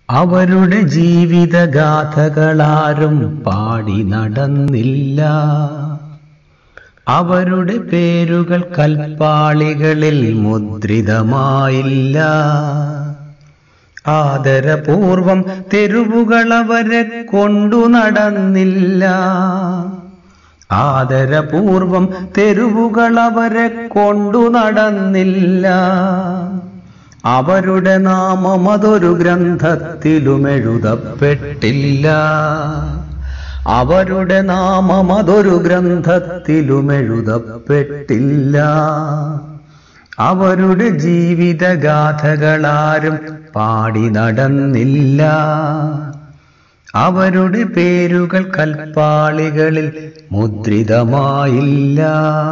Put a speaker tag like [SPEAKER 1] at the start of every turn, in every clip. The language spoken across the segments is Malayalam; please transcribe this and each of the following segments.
[SPEAKER 1] അവരുടെ ജീവിതഗാഥകളാരും പാടി നടന്നില്ല അവരുടെ പേരുകൾ കൽപ്പാളികളിൽ മുദ്രിതമായില്ല ആദരപൂർവം തെരുവുകൾ അവരെ കൊണ്ടു നടന്നില്ല ആദരപൂർവം തെരുവുകൾ അവരെ കൊണ്ടു നടന്നില്ല അവരുടെ നാമം അതൊരു ഗ്രന്ഥത്തിലും എഴുതപ്പെട്ടില്ല അവരുടെ നാമം അതൊരു ഗ്രന്ഥത്തിലും എഴുതപ്പെട്ടില്ല അവരുടെ ജീവിതഗാഥകളാരും പാടി നടന്നില്ല അവരുടെ പേരുകൾ കൽപ്പാളികളിൽ മുദ്രിതമായില്ല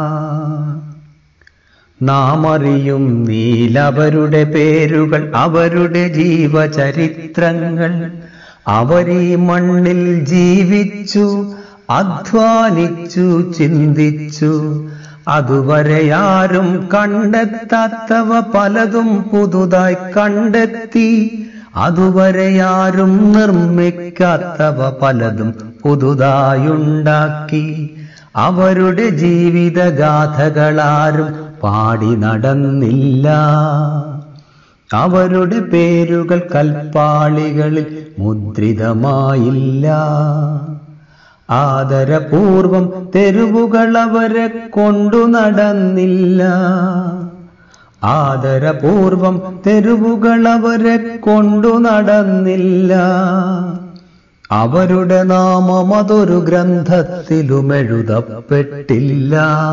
[SPEAKER 1] നാം അറിയും നീലവരുടെ പേരുകൾ അവരുടെ ജീവചരിത്രങ്ങൾ അവരീ മണ്ണിൽ ജീവിച്ചു അധ്വാനിച്ചു ചിന്തിച്ചു അതുവരെ ആരും കണ്ടെത്താത്തവ പലതും പുതുതായി കണ്ടെത്തി അതുവരെ ആരും നിർമ്മിക്കാത്തവ പലതും പുതുതായുണ്ടാക്കി അവരുടെ ജീവിതഗാഥകളാരും പാടി നടന്നില്ല അവരുടെ പേരുകൾ കൽപ്പാളികളിൽ മുദ്രിതമായില്ല ആദരപൂർവം തെരുവുകൾ അവരെ കൊണ്ടു നടന്നില്ല ആദരപൂർവം തെരുവുകൾ അവരെ കൊണ്ടു നടന്നില്ല അവരുടെ നാമം അതൊരു ഗ്രന്ഥത്തിലും എഴുതപ്പെട്ടില്ല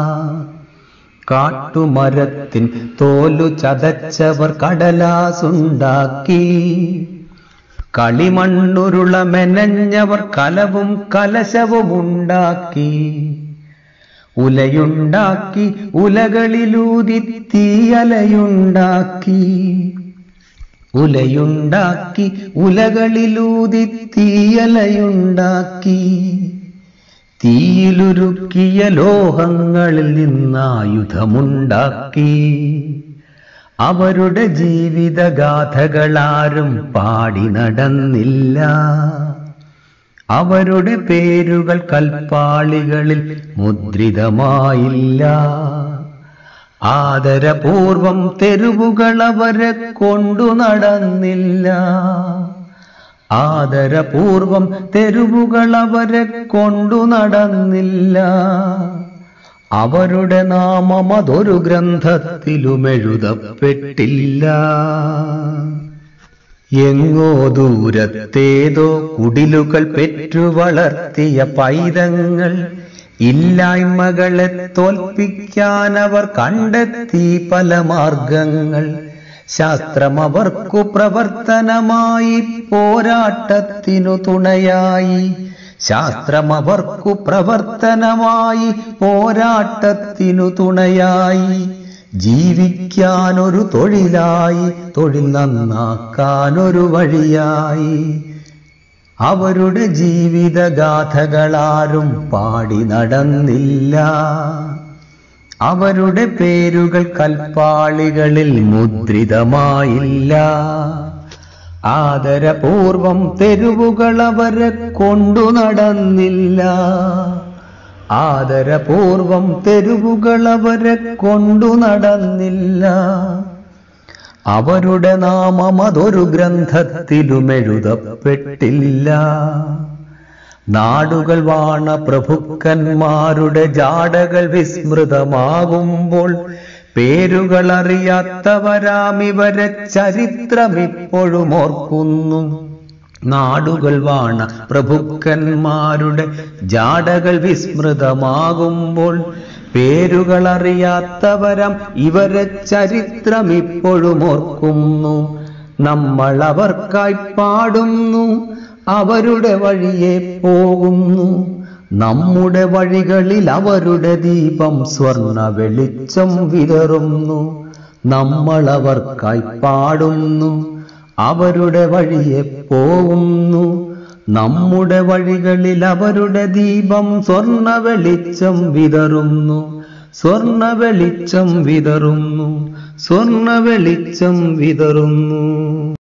[SPEAKER 1] കാട്ടുമരത്തിൻ തോലു ചതച്ചവർ കടലാസുണ്ടാക്കി കളിമണ്ണുരുള മെനഞ്ഞവർ കലവും കലശവും ഉണ്ടാക്കി ഉലയുണ്ടാക്കി ഉലകളിലൂതി തീയലയുണ്ടാക്കി ഉലയുണ്ടാക്കി ഉലകളിലൂതി തീയലയുണ്ടാക്കി തീയിലുരുക്കിയ ലോഹങ്ങളിൽ നിന്നായുധമുണ്ടാക്കി അവരുടെ ജീവിതഗാഥകളാരും പാടി നടന്നില്ല അവരുടെ പേരുകൾ കൽപ്പാളികളിൽ മുദ്രിതമായില്ല ആദരപൂർവം തെരുവുകൾ അവരെ കൊണ്ടു നടന്നില്ല ആദരപൂർവം തെരുവുകൾ അവരെ കൊണ്ടു നടന്നില്ല അവരുടെ നാമം അതൊരു ഗ്രന്ഥത്തിലും എഴുതപ്പെട്ടില്ല എങ്ങോ ദൂരത്തേതോ കുടിലുകൾ പെറ്റു വളർത്തിയ പൈതങ്ങൾ ഇല്ലായ്മകളെ തോൽപ്പിക്കാൻ അവർ കണ്ടെത്തി പല മാർഗങ്ങൾ ശാസ്ത്രം അവർക്കു പ്രവർത്തനമായി പോരാട്ടത്തിനു തുണയായി ശാസ്ത്രം അവർക്കു പ്രവർത്തനമായി പോരാട്ടത്തിനു തുണയായി ജീവിക്കാനൊരു തൊഴിലായി തൊഴിൽ നന്നാക്കാനൊരു വഴിയായി അവരുടെ ജീവിതഗാഥകളാരും പാടി നടന്നില്ല അവരുടെ പേരുകൾ കൽപ്പാളികളിൽ മുദ്രിതമായില്ല ആദരപൂർവം തെരുവുകൾ അവരെ കൊണ്ടു നടന്നില്ല ആദരപൂർവം തെരുവുകൾ അവരെ കൊണ്ടു നടന്നില്ല അവരുടെ നാമം അതൊരു ഗ്രന്ഥത്തിലും എഴുതപ്പെട്ടില്ല നാടുകൾ വാണ പ്രഭുക്കന്മാരുടെ ജാടകൾ വിസ്മൃതമാകുമ്പോൾ പേരുകൾ അറിയാത്തവരാം ഇവരെ ചരിത്രമിപ്പോഴും ഓർക്കുന്നു നാടുകൾ വാണ പ്രഭുക്കന്മാരുടെ ജാടകൾ വിസ്മൃതമാകുമ്പോൾ പേരുകൾ അറിയാത്തവരം ഇവരെ ചരിത്രം ഇപ്പോഴും ഓർക്കുന്നു നമ്മൾ അവർക്കായി പാടുന്നു അവരുടെ വഴിയെ പോകുന്നു നമ്മുടെ വഴികളിൽ അവരുടെ ദീപം സ്വർണ വെളിച്ചം വിതറുന്നു നമ്മൾ അവർക്കായി പാടുന്നു അവരുടെ വഴിയെ പോകുന്നു നമ്മുടെ വഴികളിൽ അവരുടെ ദീപം സ്വർണ വെളിച്ചം വിതറുന്നു സ്വർണ വെളിച്ചം വിതറുന്നു സ്വർണ വെളിച്ചം വിതറുന്നു